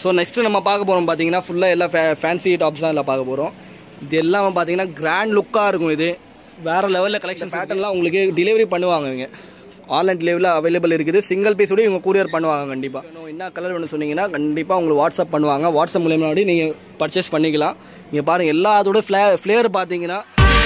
So next நம்ம பார்க்க போகிறோம் பார்த்தீங்கன்னா ஃபுல்லாக எல்லா ஃபே ஃபேன்சி டாப்ஸ் தான் எல்லாம் பார்க்க போகிறோம் இது எல்லாமே பார்த்தீங்கன்னா கிராண்ட் லுக்காக இருக்கும் இது வேறு லெவலில் கலெக்ஷன் பேட்டர்ன்லாம் உங்களுக்கு டெலிவரி பண்ணுவாங்க இவங்க ஆன்லைன் டெலிவரியில் அவைலபிள் இருக்குது சிங்கிள் பீஸோட இவங்க கூரியர் பண்ணுவாங்க கண்டிப்பாக இன்னும் என்ன கலர் வேணும் சொன்னீங்கன்னா கண்டிப்பாக உங்களுக்கு வாட்ஸ்அப் பண்ணுவாங்க வாட்ஸ்அப் மூலியமாக நீங்கள் பர்ச்சேஸ் பண்ணிக்கலாம் நீங்கள் பாருங்கள் எல்லாத்தோட ஃப்ளே ஃப்ளேவர் பார்த்தீங்கன்னா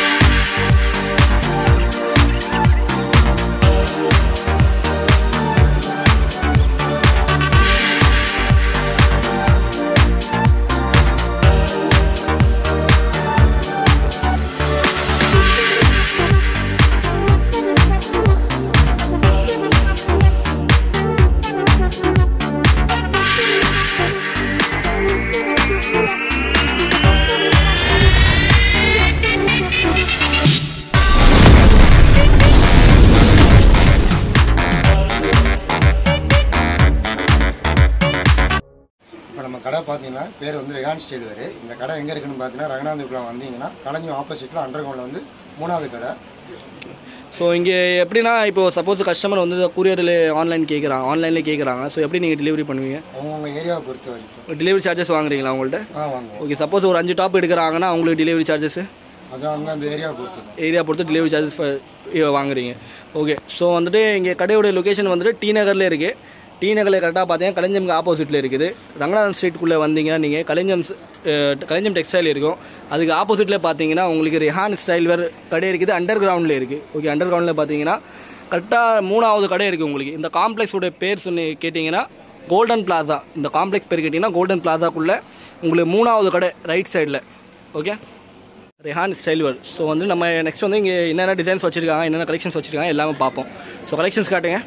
இப்போ நம்ம கடை பார்த்தீங்கன்னா பேர் வந்து ரெகான் ஸ்டைல் வேறு இந்த கடை எங்கே இருக்குன்னு பார்த்தீங்கன்னா ரங்கநாதபுரம் வந்தீங்கன்னா கலைஞர் ஆப்போசிட்டில் அண்டர் கிரவுண்டில் வந்து மூணாவது கடை ஸோ இங்கே எப்படின்னா இப்போ சப்போஸ் கஸ்டமர் வந்து கூரியரில் ஆன்லைன் கேட்குறாங்க ஆன்லைனில் கேட்குறாங்க ஸோ எப்படி நீங்கள் டெலிவரி பண்ணுவீங்க அவங்கவுங்க ஏரியாவை பொறுத்த வரைக்கும் டெலிவரி சார்ஜஸ் வாங்குறீங்களா அவங்கள்ட்ட ஆ வாங்குவோம் ஓகே சப்போஸ் ஒரு அஞ்சு டாப் எடுக்கிறாங்கன்னா அவங்களுக்கு டெலிவரி சார்ஜஸ் அதான் வந்து அந்த ஏரியாவை பொறுத்து தான். ஏரியா பொறுத்து டெலிவரி சார்ஜஸ் வாங்குறீங்க ஓகே ஸோ வந்துட்டு இங்கே கடையோட லொக்கேஷன் வந்துட்டு டி நகரில் இருக்குது டி நகரில் கரெக்டாக பார்த்தீங்கன்னா கலைஞ்சம்க்கு ஆப்போசிட்டில் இருக்குது ரங்கநாதன் ஸ்ட்ரீட்குள்ளே வந்தீங்கன்னா நீங்கள் கலைஞ்சம் அஹ், கலைஞ்சம் டெக்ஸ்டைல் இருக்கும் அதுக்கு ஆப்போசிட்டில் பார்த்தீங்கன்னா உங்களுக்கு ரிஹான் ஸ்டைல் வேர் கடை இருக்குது அண்டர் கிரவுண்டில் இருக்குது ஓகே அண்டர் கிரவுண்டில் பார்த்தீங்கன்னா கரெக்டாக மூணாவது கடை இருக்குது உங்களுக்கு இந்த காம்ப்ளெக்ஸோட பேர் சொல்லி கேட்டிங்கன்னா கோல்டன் பிளாசா இந்த காம்ப்ளெக்ஸ் பேர் கேட்டிங்கன்னா கோல்டன் பிளாசாக்குள்ளே உங்களுக்கு மூணாவது கடை ரைட் சைடில் okay Rehan style wear so வந்து நம்ம நெக்ஸ்ட் வந்து இங்கே என்னென்ன டிசைன்ஸ் வச்சுருக்காங்க என்னென்ன கலெக்ஷன்ஸ் வச்சுருக்காங்க எல்லாமே பார்ப்போம் ஸோ கலெக்ஷன்ஸ் காட்டுங்க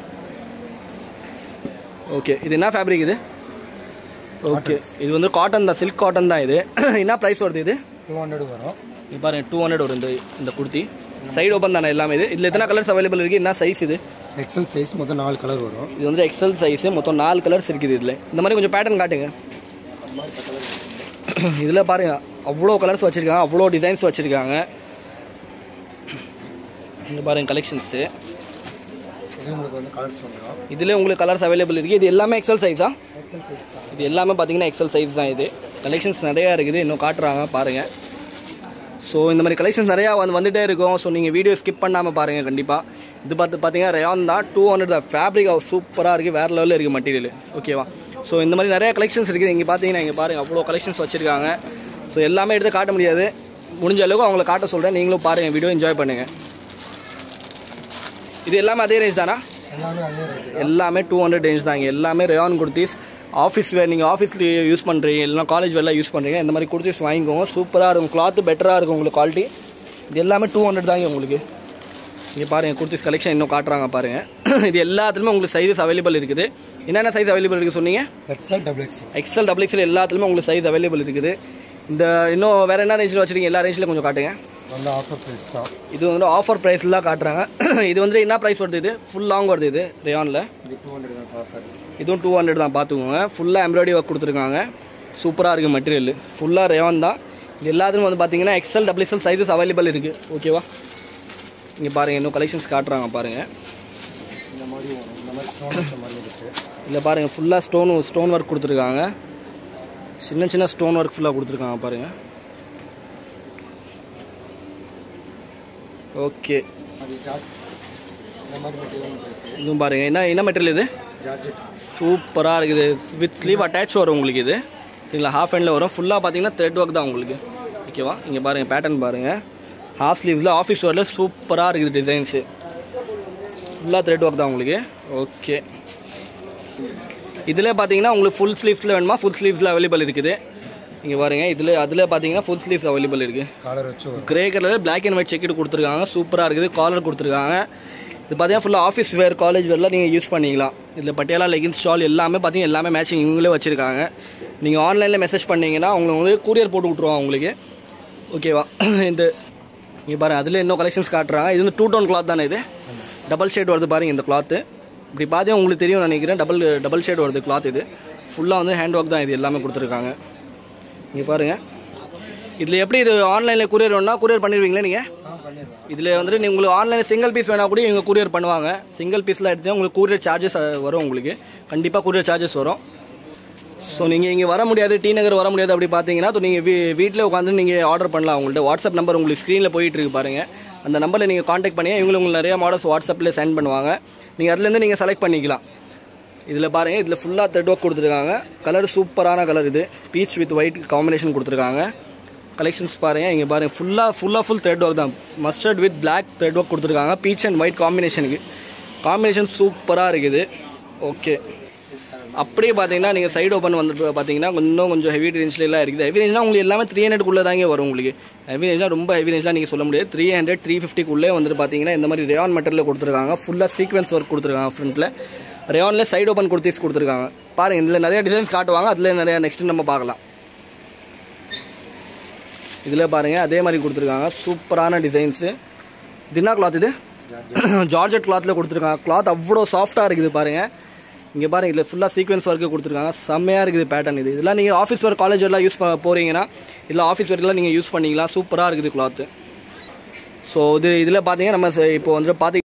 ஓகே இது என்ன ஃபேப்ரிக் இது ஓகே இது வந்து காட்டன் தான் சில்க் காட்டன் தான் இது என்ன ப்ரைஸ் வருது இது டூ ஹண்ட்ரட் வரும் இது பாருங்க டூ ஹண்ட்ரட் வரும் இந்த இந்த குர்த்தி சைடு ஓப்பன் தானே எல்லாமே இது இதில் எத்தனை கலர்ஸ் அவைலபிள் இருக்குது என்ன சைஸ் இது எக்ஸல் சைஸ் மொத்தம் நாலு கலர் வரும் இது வந்து எக்ஸல் சைஸ் மொத்தம் நாலு கலர்ஸ் இருக்குது இதில் இந்த மாதிரி கொஞ்சம் பேட்டர்ன் காட்டுங்க இதில் பாருங்க அவ்வளோ கலர்ஸ் வச்சுருக்காங்க அவ்வளோ டிசைன்ஸ் வச்சுருக்காங்க இந்த பாருங்க கலெக்ஷன்ஸு இது உங்களுக்கு வந்து கலர்ஸ் வந்துடும் இதில் உங்களுக்கு கலர்ஸ் அவைலபிள் இருக்குது இது எல்லாமே எக்ஸல் சைஸா எக்ஸல் சைஸ் தான் இது எல்லாமே பார்த்தீங்கன்னா எக்ஸல் சைஸ் தான் இது கலெக்ஷன்ஸ் நிறையா இருக்குது இன்னும் காட்டுறாங்க பாருங்கள் ஸோ இந்த மாதிரி கலெக்ஷன்ஸ் நிறையா வந்து வந்துட்டே இருக்கும் ஸோ நீங்கள் வீடியோ ஸ்கிப் பண்ணாமல் பாருங்கள் கண்டிப்பாக இது பார்த்து பார்த்தீங்கன்னா ரயான் தான் டூ ஹண்ட்ரட் தான் ஃபேப்ரிக் சூப்பராக இருக்குது வேறு லெவலில் இருக்குது மெட்டீரியல் ஓகேவா ஸோ இந்த மாதிரி நிறைய கலெக்ஷன்ஸ் இருக்குது இங்கே பார்த்தீங்கன்னா இங்கே பாருங்கள் அவ்வளோ கலெக்ஷன்ஸ் வச்சுருக்காங்க ஸோ எல்லாமே எடுத்து காட்ட முடியாது முடிஞ்ச அளவுக்கு அவங்கள காட்ட சொல்கிறேன் நீங்களும் பாருங்கள் வீடியோ என்ஜாய் பண்ணுங்கள் இது எல்லாமே அதே ரேஞ்ச் தானா எல்லாமே அதே ரேட்டு எல்லாமே டூ ஹண்ட்ரட் ரேஞ்ச் தான் இங்க எல்லாமே ரயான் குர்த்திஸ் ஆஃபீஸ் வேர் நீங்கள் ஆஃபீஸ்க்கு யூஸ் பண்ணுறீங்க இல்லைனா காலேஜ் வேர்லாம் யூஸ் பண்ணுறீங்க இந்த மாதிரி குர்த்திஸ் வாங்கிக்கோங்க சூப்பராக இருக்கும் கிளாத்து பெட்டராக இருக்கும் உங்களுக்கு குவாலிட்டி இது எல்லாமே டூ ஹண்ட்ரட் தாங்க உங்களுக்கு இங்கே பாருங்கள் குர்த்திஸ் கலெக்ஷன் இன்னும் காட்டுறாங்க பாருங்கள் இது எல்லாத்துலேயுமே உங்களுக்கு சைஸஸ் அவைலபிள் இருக்குது என்னென்ன சைஸ் அவைலபிள் இருக்குது சொன்னீங்க XL double XL XL double XL எல்லாத்துலேயுமே உங்களுக்கு சைஸ் அவைலபிள் இருக்குது இந்த இன்னும் வேறு என்ன ரேஞ்சில் வச்சுருக்கீங்க எல்லா ரேஞ்சில் கொஞ்சம் காட்டுங்க வந்து ஆஃபர் ப்ரைஸ் தான் இது வந்து ஆஃபர் ப்ரைஸில் தான் காட்டுறாங்க இது வந்து என்ன ப்ரைஸ் வருது இது ஃபுல் லாங் வருது இது ரேயானில் இது டூ ஹண்ட்ரட் தான் ஆஃபர் இதுவும் டூ ஹண்ட்ரட் தான் பார்த்துக்கோங்க ஃபுல்லாக எம்ப்ராய்டரி ஒர்க் கொடுத்துருக்காங்க சூப்பராக இருக்குது மெட்டீரியல் ஃபுல்லாக ரேவான் தான் இது எல்லாத்துலையும் வந்து பார்த்தீங்கன்னா XL double XL sizes available இருக்குது ஓகேவா இங்கே பாருங்கள் இன்னும் கலெக்ஷன்ஸ் காட்டுறாங்க பாருங்கள் இந்த மாதிரி வரும் இந்த மாதிரி ஸ்டோன் வச்ச மாதிரி இருக்குது இதில் பாருங்கள் ஃபுல்லாக ஸ்டோன் ஸ்டோன் ஒர்க் கொடுத்துருக்காங்க சின்ன சின்ன ஸ்டோன் ஒர்க் ஃபுல்லாக கொடுத்துருக்காங்க பாருங்கள் ஓகே அது ஜார்ஜ் இந்த மாதிரி மெட்டீரியல் இருக்குது இதுவும் பாருங்கள் என்ன என்ன மெட்டீரியல் இது ஜார்ஜெட் சூப்பராக இருக்குது வித் ஸ்லீவ் அட்டாச் வரும் உங்களுக்கு இது சரிங்களா ஹாஃப் ஹேண்டில் வரும் ஃபுல்லாக பார்த்தீங்கன்னா த்ரெட் ஒர்க் தான் உங்களுக்கு ஓகேவா இங்கே பாருங்கள் பேட்டர்ன் பாருங்கள் ஹாஃப் ஸ்லீவ்ஸில் ஆஃபீஸ் வேரில் சூப்பராக இருக்குது டிசைன்ஸு ஃபுல்லாக த்ரெட் ஒர்க் தான் உங்களுக்கு ஓகே இதில் பார்த்தீங்கன்னா உங்களுக்கு ஃபுல் ஸ்லீவ்ஸில் வேணுமா ஃபுல் ஸ்லீவ்ஸில் அவைலபிள் இருக்குது இங்கே பாருங்கள் இதில் அதில் பார்த்தீங்கன்னா ஃபுல் ஸ்லீவ்ஸ் அவைலபிள் இருக்குது காலர் வச்சு வரும் grey colour black and white checked கொடுத்துருக்காங்க சூப்பராக இருக்குது காலர் கொடுத்துருக்காங்க இது பார்த்தீங்கன்னா ஃபுல்லாக ஆஃபீஸ் வேர் காலேஜ் வேர்லாம் நீங்கள் யூஸ் பண்ணிக்கலாம் இதில் பட்டியாலா லெகின்ஸ் ஷால் எல்லாமே பார்த்தீங்கன்னா எல்லாமே மேட்சிங் இவங்களே வச்சுருக்காங்க நீங்கள் ஆன்லைனில் மெசேஜ் பண்ணீங்கன்னா அவங்க வந்து கூரியர் போட்டு விட்ருவாங்க உங்களுக்கு ஓகேவா இந்த இங்கே பாருங்க அதில் இன்னும் கலெக்ஷன்ஸ் காட்டுறாங்க இது வந்து டூ டோன் கிளாத் தானே இது டபுள் ஷேட் வருது பாருங்க இந்த கிளாத்து இப்படி பார்த்தே உங்களுக்கு தெரியும் நினைக்கிறேன் டபுள் டபுள் ஷேட் வருது கிளாத் இது ஃபுல்லாக வந்து ஹேண்ட் ஒர்க் தான் இது எல்லாமே கொடுத்துருக்காங்க இங்கே பாருங்கள் இதில் எப்படி இது ஆன்லைனில் கூரியர் வேணும்னா கூரியர் பண்ணிடுவீங்களா நீங்கள் ஆ பண்ணிடுவேன் இதில் வந்துட்டு நீ உங்களுக்கு ஆன்லைனில் சிங்கிள் பீஸ் வேணா கூட இவங்க கூரியர் பண்ணுவாங்க சிங்கிள் பீஸில் எடுத்து உங்களுக்கு கூரியர் சார்ஜஸ் வரும் உங்களுக்கு கண்டிப்பாக கூரியர் சார்ஜஸ் வரும் ஸோ நீங்கள் இங்கே வர முடியாது டி நகர் வர முடியாது அப்படி பார்த்தீங்கன்னா நீங்கள் வீ வீட்டில் உட்காந்து நீங்கள் ஆர்டர் பண்ணலாம் உங்கள்ட்ட வாட்ஸ்அப் நம்பர் உங்களுக்கு ஸ்க்ரீனில் போயிட்டு இருக்கு பாருங்கள் அந்த நம்பரில் நீங்கள் காண்டாக்ட் பண்ணி இவங்களுக்கு உங்களுக்கு நிறைய மாடல்ஸ் வாட்ஸ்அப்பில் சென்ட் பண்ணுவாங்க நீங்கள் அதுலேருந்து நீங்கள் செலக்ட் பண்ணிக்கலாம் இதில் பாருங்கள் இதில் ஃபுல்லாக த்ரெட் ஒர்க் கொடுத்துருக்காங்க கலர் சூப்பரான கலர் இது பீச் வித் ஒயிட் காம்பினேஷன் கொடுத்துருக்காங்க கலெக்ஷன்ஸ் பாருங்கள் இங்கே பாருங்கள் ஃபுல்லாக ஃபுல்லாக ஃபுல் த்ரெட் ஒர்க் தான் mustard with black thread work கொடுத்துருக்காங்க பீச் அண்ட் ஒயிட் காம்பினேஷனுக்கு காம்பினேஷன் சூப்பராக இருக்குது ஓகே அப்படியே பார்த்தீங்கன்னா நீங்கள் சைடு ஓப்பன் வந்து பார்த்தீங்கன்னா இன்னும் கொஞ்சம் ஹெவி ரேஞ்சிலலாம் இருக்குது ஹெவி ரேஞ்ச்னா உங்களுக்கு எல்லாமே த்ரீ ஹண்ட்ரட்குள்ளே தாங்க வரும் உங்களுக்கு ஹெவி ரேஞ்ச்னா ரொம்ப ஹெவி ரேஞ்ச்லாம் நீங்கள் சொல்ல முடியாது த்ரீ ஹண்ட்ரட் த்ரீ ஃபிஃப்டிக்குள்ளே வந்துட்டு பார்த்தீங்கன்னா இந்த மாதிரி ரேயான் மெட்டரில் கொடுத்துருக்காங்க ஃபுல்லாக சீக்வன்ஸ் ஒர்க் கொடுத்துருக்காங்க ஃப்ரண்ட்டில் ரேயானில் சைடு ஓப்பன் குர்த்திஸ் கொடுத்துருக்காங்க பாருங்கள் இதில் நிறைய டிசைன்ஸ் காட்டுவாங்க அதில் நிறைய நெக்ஸ்ட் நம்ம பார்க்கலாம் இதில் பாருங்கள் அதே மாதிரி கொடுத்துருக்காங்க சூப்பரான டிசைன்ஸு இது என்ன கிளாத் இது ஜார்ஜெட் கிளாத்தில் கொடுத்துருக்காங்க கிளாத் அவ்வளோ சாஃப்டாக இருக்குது பாருங்கள் இங்கே பாருங்க இதில் ஃபுல்லாக சீக்வன்ஸ் ஒர்க்கு கொடுத்துருக்காங்க செம்மையாக இருக்குது பேட்டர்ன் இது இதெல்லாம் நீங்கள் ஆஃபீஸ் ஒர்க் காலேஜ் எல்லாம் யூஸ் பண்ண போகிறீங்கன்னா இல்லை ஆஃபீஸ் ஒர்க்கெலாம் நீங்கள் யூஸ் பண்ணிக்கலாம் சூப்பராக இருக்குது கிளாத்து ஸோ இது இதில் பார்த்தீங்கன்னா நம்ம ச- இப்போ வந்து பார்த்தி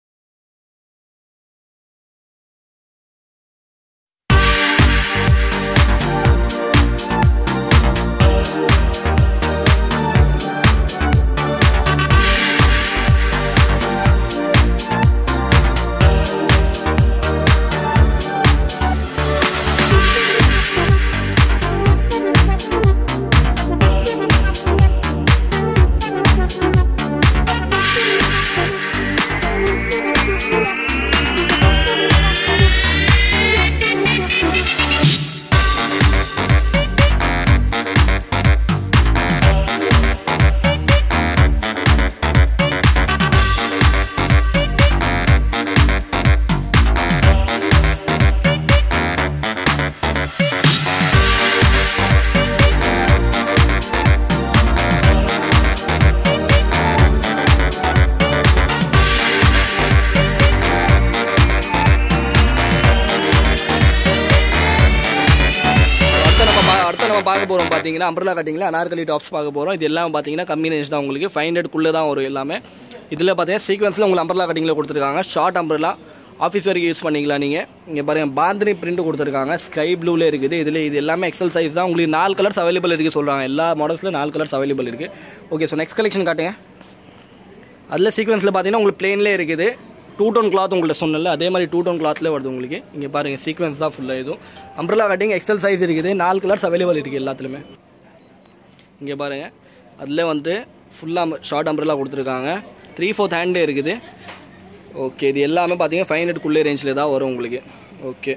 அடுத்த நம்ம பா அடுத்த நம்ம பார்க்க போகிறோம் பார்த்தீங்கன்னா அம்பர்லா கட்டிங்களா அனார்கலி டாப்ஸ் பார்க்க போகிறோம் இது எல்லாம் பார்த்தீங்கன்னா கம்மி ரேஞ்ச் தான் உங்களுக்கு ஃபைவ் ஹண்ட்ரட்குள்ளே தான் வரும் எல்லாமே இதில் பார்த்தீங்கன்னா சீக்வன்ஸில் உங்களுக்கு அம்பர்லா கட்டிங்கில் கொடுத்துருக்காங்க ஷார்ட் அம்பர்லா ஆஃபீஸ் வரைக்கும் யூஸ் பண்ணிக்கலாம் நீங்கள் இங்கே பாருங்க பாந்தினி பிரிண்ட் கொடுத்துருக்காங்க ஸ்கை ப்ளூவில் இருக்குது இதில் இது எல்லாமே எக்ஸல் சைஸ் தான் உங்களுக்கு நாலு கலர்ஸ் அவைலபிள் இருக்குது சொல்கிறாங்க எல்லா மாடல்ஸில் நாலு கலர்ஸ் அவைலபிள் இருக்குது ஓகே ஸோ நெக்ஸ்ட் கலெக்ஷன் காட்டுங்க அதில் சீக்வன்ஸில் பார்த்தீங்கன்னா உங்களுக்கு பிளேன்லேயே இருக்குது டூ டோன் கிளாத் உங்கள்ட்ட சொன்னல அதே மாதிரி டூ டோன் கிளாத்லேயே வருது உங்களுக்கு இங்கே பாருங்கள் சீக்வன்ஸ் தான் ஃபுல்லாக இதுவும் அம்ப்ரலா கட்டிங் எக்ஸல் சைஸ் இருக்குது நாலு கலர்ஸ் அவைலபிள் இருக்குது எல்லாத்துலேயுமே இங்கே பாருங்கள் அதில் வந்து ஃபுல்லாக ஷார்ட் அம்ப்ரலா கொடுத்துருக்காங்க த்ரீ ஃபோர்த் ஹேண்டே இருக்குது ஓகே இது எல்லாமே பார்த்தீங்கன்னா ஃபைவ் ஹண்ட்ரட்குள்ளே ரேஞ்சில் தான் வரும் உங்களுக்கு ஓகே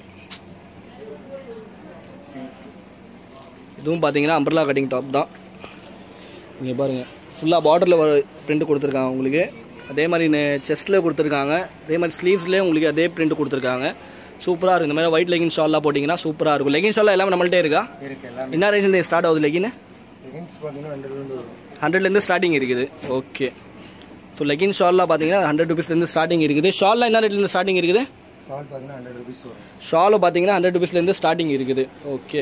இதுவும் பார்த்தீங்கன்னா அம்ப்ரலா கட்டிங் டாப் தான் இங்கே பாருங்கள் ஃபுல்லாக பார்டரில் வர பிரிண்ட் கொடுத்துருக்காங்க உங்களுக்கு அதே மாதிரி செஸ்ட்டில் கொடுத்துருக்காங்க அதே மாதிரி ஸ்லீவ்ஸ்லேயே உங்களுக்கு அதே பிரிண்ட் கொடுத்துருக்காங்க சூப்பராக இருக்கும் இந்த மாதிரி ஒயிட் லெகின் ஷால்லாம் போட்டிங்கன்னா சூப்பராக இருக்கும் லெகின் ஷால்லாம் எல்லாமே நம்மள்ட்டே இருக்கா இருக்கு எல்லாமே என்ன ரேஞ்சில் ஸ்டார்ட் ஆகுது லெகின் லெகின்ஸ் பார்த்தீங்கன்னா ரெண்டு ரெண்டு வரும் ஹண்ட்ரட்லேருந்து ஸ்டார்டிங் இருக்குது ஓகே ஸோ லெகின் ஷால்லாம் பார்த்தீங்கன்னா ஹண்ட்ரட் ருபீஸ்லேருந்து ஸ்டார்டிங் இருக்குது ஷால்லாம் என்ன ரேட்லேருந்து ஸ்டார்டிங் இருக்குது சால்ட் பார்த்தீங்கன்னா ஹண்ட்ரட் ருபீஸ் வரும் ஷாலு பார்த்தீங்கன்னா ஹண்ட்ரட் ருபீஸ்லேருந்து ஸ்டார்டிங் இருக்குது ஓகே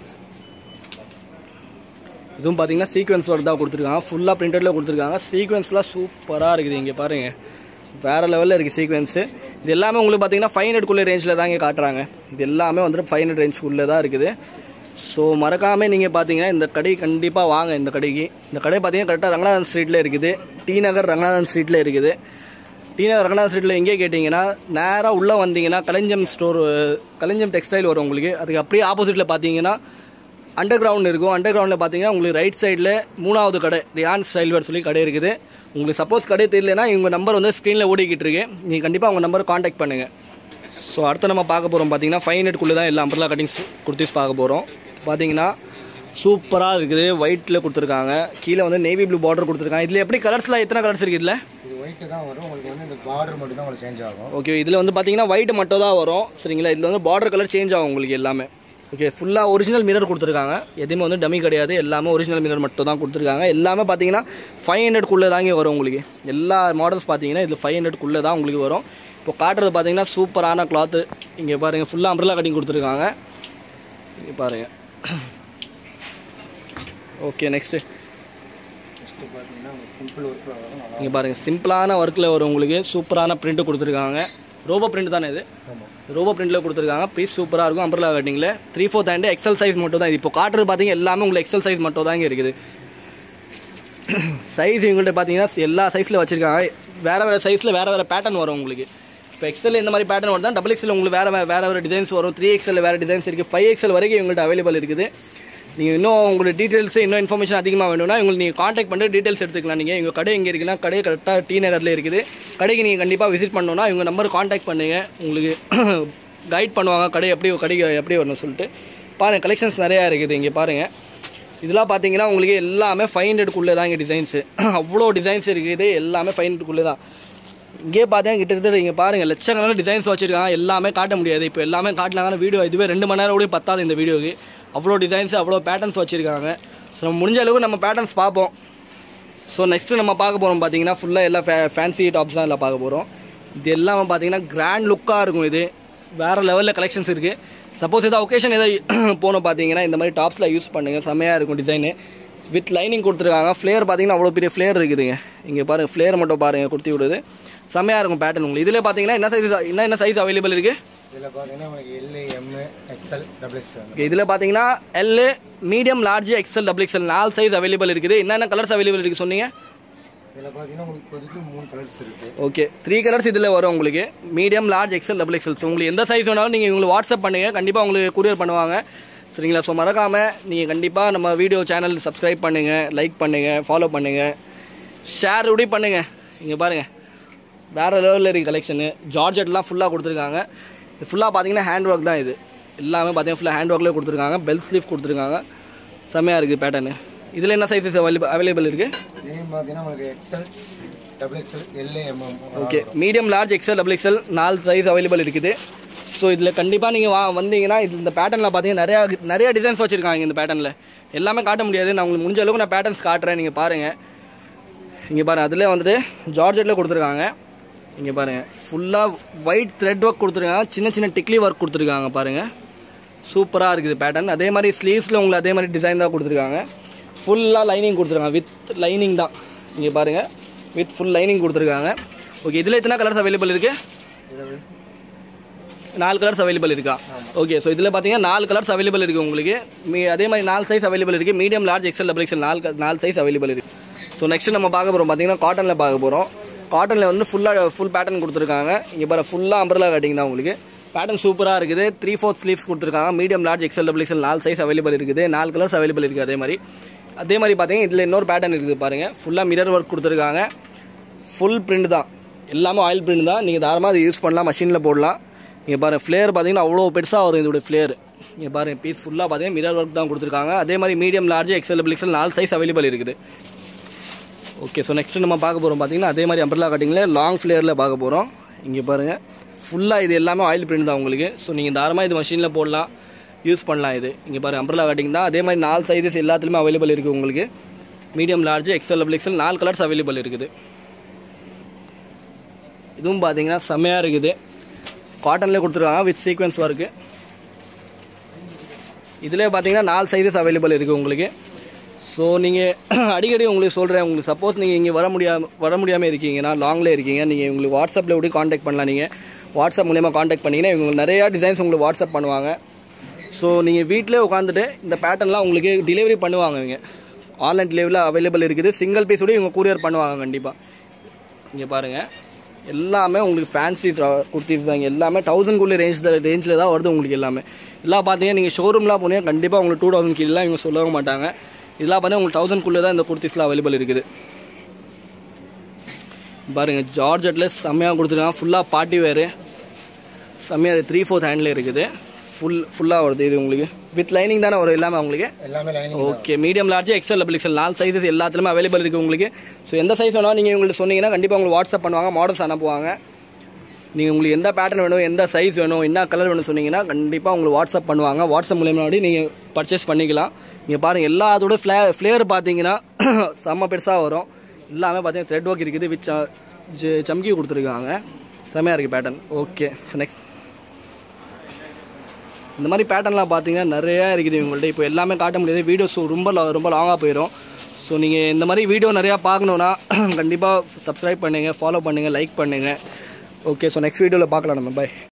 இதுவும் பார்த்தீங்கன்னா சீக்வன்ஸ் ஒர்க் தான் கொடுத்துருக்காங்க ஃபுல்லாக பிரிண்டடில் கொடுத்துருக்காங்க சீக்வன்ஸ்லாம் சூப்பராக இருக்குது இங்கே பாருங்க வேறு லெவலில் இருக்குது சீக்வன்ஸு இது எல்லாமே உங்களுக்கு பார்த்தீங்கன்னா ஃபைவ் ஹண்ட்ரட்குள்ளே ரேஞ்சில் தான் இங்கே காட்டுறாங்க இது எல்லாமே வந்துட்டு ஃபைவ் ஹண்ட்ரட் ரேஞ்சுக்குள்ளே தான் இருக்குது ஸோ மறக்காமல் நீங்கள் பார்த்தீங்கன்னா இந்த கடை கண்டிப்பாக வாங்க இந்த கடைக்கு இந்த கடை பார்த்தீங்கன்னா கரெக்டாக ரங்கநாதன் ஸ்ட்ரீட்டில் இருக்குது டி நகர் ரங்கநாதன் ஸ்ட்ரீட்டில் இருக்குது டி நகர் ரங்கநாதன் ஸ்ட்ரீட்டில் எங்கே கேட்டிங்கன்னா நேராக உள்ளே வந்தீங்கன்னா கலைஞ்சம் ஸ்டோர் கலைஞ்சம் டெக்ஸ்டைல் வரும் உங்களுக்கு அதுக்கு அப்படியே ஆப்போசிட்டில் பார்த்தீங்கன்னா அண்டர் கிரவுண்ட் இருக்கும் அண்டர் கிரவுண்டில் பார்த்தீங்கன்னா உங்களுக்கு ரைட் சைடில் மூணாவது கடை ரியான் ஸ்டைல்வேர் சொல்லி கடை இருக்குது உங்களுக்கு சப்போஸ் கடை தெரியலனா இவங்க நம்பர் வந்து ஸ்க்ரீனில் ஓடிக்கிட்டு இருக்கு நீங்கள் கண்டிப்பாக அவங்க நம்பரை காண்டாக்ட் பண்ணுங்கள் ஸோ அடுத்து நம்ம பார்க்க போகிறோம் பார்த்தீங்கன்னா ஃபைவ் ஹண்ட்ரட்குள்ளே தான் எல்லா அம்பர்லா கட்டிங்ஸ் குர்த்திஸ் பார்க்க போகிறோம் பார்த்தீங்கன்னா சூப்பராக இருக்குது ஒயிட்டில் கொடுத்துருக்காங்க கீழே வந்து நேவி ப்ளூ பார்டர் கொடுத்துருக்காங்க இதில் எப்படி கலர்ஸ்லாம் எத்தனை கலர்ஸ் இருக்குது இதில் இது ஒயிட்டு தான் வரும் உங்களுக்கு வந்து இந்த பார்டர் மட்டும் தான் உங்களுக்கு சேஞ்ச் ஆகும் ஓகே இதில் வந்து பார்த்தீங்கன்னா ஒயிட் மட்டும் தான் வரும் சரிங்களா இதில் வந்து பார்டர் கலர் சேஞ்ச் ஆகும் உங்களுக்கு எல்லாமே ஓகே ஃபுல்லாக ஒரிஜினல் மிரர் கொடுத்துருக்காங்க எதுவுமே வந்து டம்மி கிடையாது எல்லாமே ஒரிஜினல் மிரர் மட்டும் தான் கொடுத்துருக்காங்க எல்லாமே பார்த்தீங்கன்னா ஃபைவ் ஹண்ட்ரட்குள்ளே தாங்க வரும் உங்களுக்கு எல்லா மாடல்ஸ் பார்த்தீங்கன்னா இதில் ஃபைவ் ஹண்ட்ரட்குள்ளே தான் உங்களுக்கு வரும் இப்போ காட்டுறது பார்த்தீங்கன்னா சூப்பரான கிளாத்து இங்கே பாருங்கள் ஃபுல்லாக அம்ப்ரலா கட்டிங் கொடுத்துருக்காங்க இங்கே பாருங்கள் ஓகே நெக்ஸ்ட்டு நெக்ஸ்ட்டு பார்த்தீங்கன்னா உங்களுக்கு சிம்பிள் ஒர்க்கில் வரும் நல்லா இங்கே பாருங்கள் சிம்பிளான ஒர்க்கில் வரும் உங்களுக்கு சூப்பரான பிரிண்ட் கொடுத்துருக்காங்க ரோபோ பிரிண்ட் தானே இது ஆமாம் ரோபோ பிரிண்டில் கொடுத்துருக்காங்க பீஸ் சூப்பராக இருக்கும் அம்பர்லா கட்டிங்கில் three fourth hand XL size மட்டும் தான் இது இப்போ காட்டுறது பார்த்தீங்க எல்லாமே உங்களுக்கு எக்ஸல் சைஸ் மட்டும் தான் இங்கே இருக்குது சைஸ் இவங்கள்ட்ட பார்த்தீங்கன்னா எல்லா சைஸில் வச்சுருக்காங்க வேறு வேறு சைஸில் வேறு வேறு பேட்டர்ன் வரும் உங்களுக்கு இப்போ எக்ஸல் இந்த மாதிரி பேட்டர்ன் வருது டபுள் எக்ஸல் உங்களுக்கு வேறு வேறு வேறு டிசைன்ஸ் வரும் த்ரீ எக்ஸல் வேறு டிசைன்ஸ் இருக்குது ஃபைவ் எக்ஸல் வரைக்கும் இவங்கள்ட்ட அவைலபிள் இருக்குது நீங்கள் இன்னும் உங்களுக்கு டீட்டெயில்ஸ் இன்னும் இன்ஃபர்மேஷன் அதிகமாக வேணும்னா உங்களுக்கு நீங்கள் காண்டாக்ட் பண்ணிட்டு டீட்டெயில்ஸ் எடுத்துக்கலாம் நீங்கள் எங்கள் கடை எங்கே இருக்குன்னா கடை கரெக்டாக டி நகரில் இருக்குது கடைக்கு நீங்கள் கண்டிப்பாக விசிட் பண்ணணும்னா இவங்க நம்பர் காண்டாக்ட் பண்ணுங்கள் உங்களுக்கு கைட் பண்ணுவாங்க கடை எப்படி கடைக்கு எப்படி வரணும் சொல்லிட்டு பாருங்கள் கலெக்ஷன்ஸ் நிறையா இருக்குது இங்கே பாருங்கள் இதெல்லாம் பார்த்தீங்கன்னா உங்களுக்கு எல்லாமே ஃபைவ் ஹண்ட்ரட்குள்ளே தான் இங்கே டிசைன்ஸு அவ்வளோ டிசைன்ஸ் இருக்குது எல்லாமே ஃபைவ் ஹண்ட்ரட்குள்ளே தான் இங்கே பார்த்தேன் கிட்டத்தட்ட இங்கே பாருங்கள் லட்சக்கணக்கான டிசைன்ஸ் வச்சுருக்காங்க எல்லாமே காட்ட முடியாது இப்போ எல்லாமே காட்டினாங்கன்னா வீடியோ இதுவே ரெண்டு மணி நேரம் கூட பத்தாது இந்த வீடியோக்கு அவ்வளோ டிசைன்ஸ் அவ்வளோ பேட்டர்ன்ஸ் வச்சுருக்காங்க ஸோ நம்ம முடிஞ்ச அளவுக்கு நம்ம பேட்டர்ன்ஸ் பார்ப்போம் ஸோ நெக்ஸ்ட்டு நம்ம பார்க்க போகிறோம் பார்த்தீங்கன்னா ஃபுல்லாக எல்லா ஃபே ஃபேன்சி டாப்ஸ் தான் எல்லாம் பார்க்க போகிறோம் இது எல்லாமே பார்த்தீங்கன்னா கிராண்ட் லுக்காக இருக்கும் இது வேறு லெவலில் கலெக்ஷன்ஸ் இருக்குது சப்போஸ் ஏதாவது ஒகேஷன் ஏதாவது போகணும் பார்த்தீங்கன்னா இந்த மாதிரி டாப்ஸில் யூஸ் பண்ணுங்கள் செம்மையாக இருக்கும் டிசைனு வித் லைனிங் கொடுத்துருக்காங்க ஃப்ளேர் பார்த்தீங்கன்னா அவ்வளோ பெரிய ஃப்ளேர் இருக்குதுங்க இங்கே பாருங்கள் ஃப்ளேர் மட்டும் பாருங்கள் கொடுத்து விடுது செம்மையாக இருக்கும் பேட்டர்ன் உங்களுக்கு இதில் பார்த்தீங்கன்னா என்ன சைஸ் என்ன என்ன சைஸ் அவைலபிள் இருக்குது இதில் பார்த்தீங்கன்னா உங்களுக்கு L M XL double XL okay இதில் பார்த்தீங்கன்னா L medium large XL double XL நாலு சைஸ் அவைலபிள் இருக்குது என்னென்ன கலர்ஸ் அவைலபிள் இருக்குது சொன்னீங்க இதில் பார்த்தீங்கன்னா உங்களுக்கு இப்போதைக்கு மூணு கலர்ஸ் இருக்குது ஓகே த்ரீ கலர்ஸ் இதில் வரும் உங்களுக்கு medium large XL double XL so உங்களுக்கு எந்த சைஸ் வேணாலும் நீங்கள் உங்களுக்கு வாட்ஸ்அப் பண்ணுங்க கண்டிப்பாக உங்களுக்கு courier பண்ணுவாங்க சரிங்களா ஸோ மறக்காமல் நீங்கள் கண்டிப்பாக நம்ம வீடியோ சேனல் சப்ஸ்கிரைப் பண்ணுங்கள் லைக் பண்ணுங்கள் ஃபாலோ பண்ணுங்கள் ஷேர் இப்படி பண்ணுங்கள் இங்கே பாருங்கள் வேறு லெவலில் இருக்குது கலெக்ஷனு ஜார்ஜெட்லாம் ஃபுல்லாக கொடுத்துருக்காங்க இது ஃபுல்லாக பார்த்தீங்கன்னா ஹேண்ட் ஒர்க் தான் இது எல்லாமே பார்த்தீங்கன்னா ஃபுல்லாக ஹேண்ட் ஒர்க்லேயே கொடுத்துருக்காங்க பெல் ஸ்லீவ் கொடுத்துருக்காங்க செம்மையாக இருக்குது பேட்டர்னு இதில் என்ன சைஸஸ் அவைலபிள் அவைலபிள் இருக்குது இதையும் பார்த்தீங்கன்னா உங்களுக்கு XL double XL L M M okay medium large XL double XL நாலு சைஸ் அவைலபிள் இருக்குது ஸோ இதில் கண்டிப்பாக நீங்கள் வா வந்தீங்கன்னா இது இந்த பேட்டர்னில் பார்த்தீங்கன்னா நிறையா நிறைய டிசைன்ஸ் வச்சுருக்காங்க இந்த பேட்டர்னில் எல்லாமே காட்ட முடியாது நான் உங்களுக்கு முடிஞ்ச அளவுக்கு நான் பேட்டர்ன்ஸ் காட்டுறேன் நீங்கள் பாருங்கள் இங்கே பாருங்கள் அதில் வந்துட்டு ஜார்ஜெட்டில் கொடுத்துருக்காங்க இங்கே பாருங்கள் ஃபுல்லாக ஒயிட் த்ரெட் ஒர்க் கொடுத்துருக்காங்க சின்ன சின்ன டிக்லி ஒர்க் கொடுத்துருக்காங்க பாருங்கள் சூப்பராக இருக்குது பேட்டர்ன் அதே மாதிரி ஸ்லீவ்ஸில் உங்களுக்கு அதே மாதிரி டிசைன் தான் கொடுத்துருக்காங்க ஃபுல்லாக லைனிங் கொடுத்துருக்காங்க வித் லைனிங் தான் இங்கே பாருங்கள் வித் ஃபுல் லைனிங் கொடுத்துருக்காங்க ஓகே இதில் எத்தனை கலர்ஸ் அவைலபிள் இருக்குது இதில் நாலு கலர்ஸ் அவைலபிள் இருக்கா ஓகே ஸோ இதில் பார்த்தீங்கன்னா நாலு கலர்ஸ் அவைலபிள் இருக்குது உங்களுக்கு மீ அதே மாதிரி நாலு சைஸ் அவைலபிள் இருக்குது medium large XL double XL நாலு க- நாலு சைஸ் அவைலபிள் இருக்குது ஸோ நெக்ஸ்ட் நம்ம பார்க்க போகிறோம் பார்த்தீங்கன்னா காட்டனில் பார்க்க போகிறோம் காட்டனில் வந்து ஃபுல்லாக ஃபுல் பேட்டர்ன் கொடுத்துருக்காங்க இங்கே பாரு ஃபுல்லாக அம்பர்லா கட்டிங் தான் உங்களுக்கு பேட்டர்ன் சூப்பராக இருக்குது த்ரீ ஃபோர்த் ஸ்லீவ்ஸ் கொடுத்துருக்காங்க medium large XL double XL நாலு சைஸ் அவைலபிள் இருக்குது நாலு கலர்ஸ் அவைலபிள் இருக்குது அதே மாதிரி அதே மாதிரி பார்த்தீங்கன்னா இதில் இன்னொரு பேட்டர்ன் இருக்குது பாருங்கள் ஃபுல்லாக மிரர் ஒர்க் கொடுத்துருக்காங்க ஃபுல் பிரிண்ட் தான் எல்லாமே ஆயில் பிரிண்ட் தான் நீங்கள் தாராளமாக அதை யூஸ் பண்ணலாம் மஷினில் போடலாம் இங்கே பாருங்கள் ஃப்ளேர் பார்த்தீங்கன்னா அவ்வளோ பெருசாக வரும் இதோட ஃப்ளேர் இங்கே பாருங்கள் பீஸ் ஃபுல்லாக பார்த்தீங்கன்னா மிரர் ஒர்க் தான் கொடுத்துருக்காங்க அதே மாதிரி medium large XL double XL நாலு சைஸ் அவைலபிள் இருக்குது ஓகே ஸோ நெக்ஸ்ட் நம்ம பார்க்க போகிறோம் பார்த்தீங்கன்னா அதே மாதிரி அம்பர்லா கட்டிங்கில் லாங் ஃப்ளேரில் பார்க்க போகிறோம் இங்கே பாருங்கள் ஃபுல்லாக இது எல்லாமே ஆயில் பிரிண்ட் தான் உங்களுக்கு ஸோ நீங்கள் தாராளமாக இது மஷினில் போடலாம் யூஸ் பண்ணலாம் இது இங்கே பாருங்கள் அம்பர்லா கட்டிங் தான் அதே மாதிரி நாலு சைஸஸ் எல்லாத்துலேயுமே அவைலபிள் இருக்குது உங்களுக்கு medium large XL double XL நாலு கலர்ஸ் அவைலபிள் இருக்குது இதுவும் பார்த்தீங்கன்னா செம்மையாக இருக்குது காட்டன்லேயே கொடுத்துருக்காங்க வித் சீக்வன்ஸ் ஒர்க்கு இதிலே பார்த்தீங்கன்னா நாலு சைஸஸ் அவைலபிள் இருக்குது உங்களுக்கு ஸோ நீங்கள் அடிக்கடி உங்களுக்கு சொல்கிறேன் உங்களுக்கு சப்போஸ் நீங்கள் இங்கே வர முடியாம வர முடியாமல் இருக்கீங்கன்னா லாங்கில் இருக்கீங்க நீங்கள் உங்களுக்கு வாட்ஸ்அப்பில் எப்படி காண்டாக்ட் பண்ணலாம் நீங்கள் வாட்ஸ்அப் மூலியமா காண்டாக்ட் பண்ணிங்கன்னா இவங்க நிறையா டிசைன்ஸ் உங்களுக்கு வாட்ஸ்அப் பண்ணுவாங்க ஸோ நீங்கள் வீட்டிலே உட்காந்துட்டு இந்த பேட்டர்ன்லாம் உங்களுக்கு டெலிவரி பண்ணுவாங்க இவங்க ஆன்லைன் டெலிவரியில் அவைலபிள் இருக்குது சிங்கிள் பீஸோடய இவங்க கூரியர் பண்ணுவாங்க கண்டிப்பாக இங்கே பாருங்கள் எல்லாமே உங்களுக்கு ஃபேன்சி குர்த்திஸ் தான் எல்லாமே தௌசண்ட்குள்ளே ரேஞ்ச் ரேஞ்சில் தான் வருது உங்களுக்கு எல்லாமே எல்லாம் பார்த்தீங்கன்னா நீங்கள் ஷோரூம்லாம் போனீங்கன்னா கண்டிப்பாக உங்களுக்கு டூ தௌசண்ட் கீழெலாம் இவங்க சொல்லவும் மாட்டாங்க இதெல்லாம் பார்த்தீங்கன்னா உங்களுக்கு தௌசண்ட்குள்ளே தான் இந்த குர்த்திஸ்லாம் அவைலபிள் இருக்குது பாருங்க ஜார்ஜெட்டில் செம்மையாக கொடுத்துருக்காங்க ஃபுல்லாக பார்ட்டி வேறு செம்மையாக த்ரீ ஃபோர்த் ஹேண்டில் இருக்குது ஃபுல் ஃபுல்லாக வருது இது உங்களுக்கு வித் லைனிங் தானே வரும் எல்லாமே உங்களுக்கு எல்லாமே lining okay medium large XL double XL நாலு சைஸஸ் எல்லாத்துலேயுமே அவைலபிள் இருக்குது உங்களுக்கு ஸோ எந்த சைஸ் வேணாலும் நீங்கள் உங்களுக்கு சொன்னீங்கன்னா கண்டிப்பாக உங்களுக்கு வாட்ஸ்அப் பண்ணுவாங்க மாடல்ஸ் அனுப்புவாங்க நீங்கள் உங்களுக்கு எந்த பேட்டர்ன் வேணும் எந்த சைஸ் வேணும் என்ன கலர் வேணும் சொன்னீங்கன்னா கண்டிப்பாக உங்களுக்கு வாட்ஸ்அப் பண்ணுவாங்க வாட்ஸ்அப் மூலியமாக நீங்கள் பர்ச்சேஸ் பண்ணிக்கலாம் நீங்கள் பாருங்கள் எல்லாத்தோட ஃப்ளே ஃப்ளேவர் பார்த்தீங்கன்னா செம்ம பெருசாக வரும் எல்லாமே பார்த்தீங்கன்னா த்ரெட் ஒர்க் இருக்குது வித் சம்கி கொடுத்துருக்காங்க செம்மையாக இருக்குது பேட்டர்ன் ஓகே நெக்ஸ்ட் இந்த மாதிரி பேட்டர்ன்லாம் பார்த்தீங்கன்னா நிறையா இருக்குது இவங்கள்ட்ட இப்போ எல்லாமே காட்ட முடியாது வீடியோஸ் ரொம்ப la- ரொம்ப லாங்காக போயிடும் ஸோ நீங்கள் இந்த மாதிரி வீடியோ நிறையா பார்க்கணுன்னா கண்டிப்பாக சப்ஸ்கிரைப் பண்ணுங்கள் ஃபாலோ பண்ணுங்கள் லைக் பண்ணுங்கள் ஓகே ஸோ நெக்ஸ்ட் வீடியோவில் பார்க்கலாம் நம்ம பை